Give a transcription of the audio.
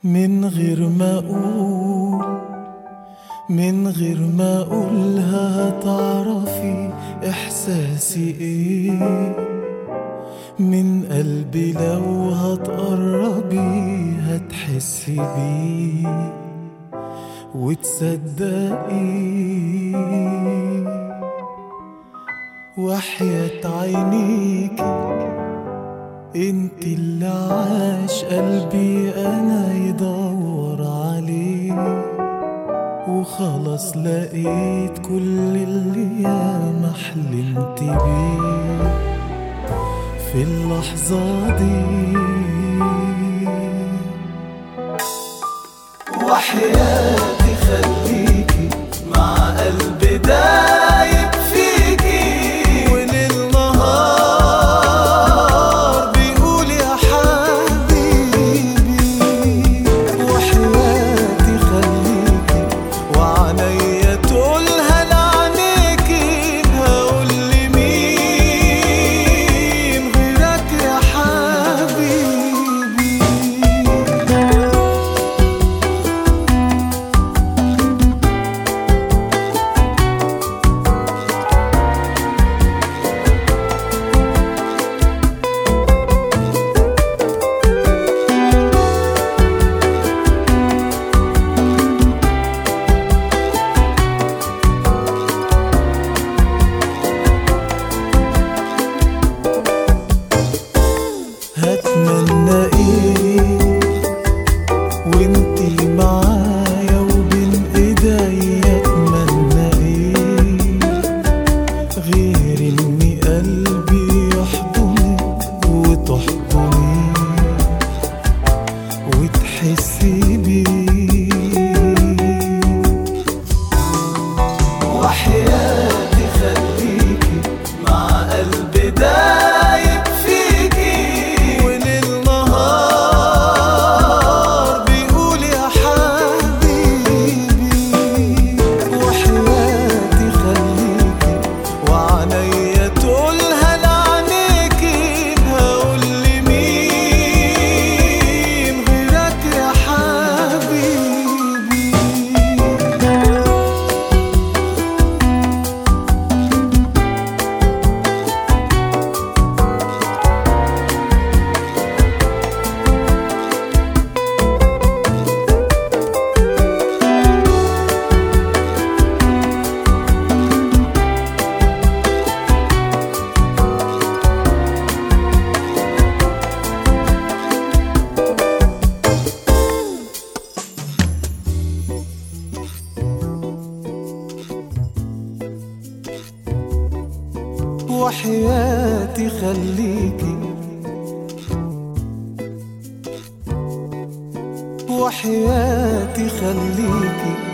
من غير ما اقول من غير ما اقولها هتعرفي احساسي ايه من قلبي لو هتقربي هتحسي بيه وتصدقي وحياة عينيكي انت اللي عاش قلبي انا يدور عليه وخلاص لقيت كل اللي ياما حلمت بيه في اللحظة دي وحياتي خليكي مع قلبي دايب فيكي وليل نهار بيقول يا حبيبي وحياتي خليكي وعنيا تقولها لعنيكي هقول لمين غيرك يا حبيبي هتمنى ايه وانتي معايا وبين ايديا اتمنى ايه غير اني قلبي يحضنك وتحضني وتحسي بيه وحياتي خليكي مع قلبي دايب فيكي وليل نهار بيقول يا حبيبي وحياتي خليكي وعنيا تقولها لعنيكي هقول لمين غيرك يا حبيبي وحياتي خليكي وحياتي خليكي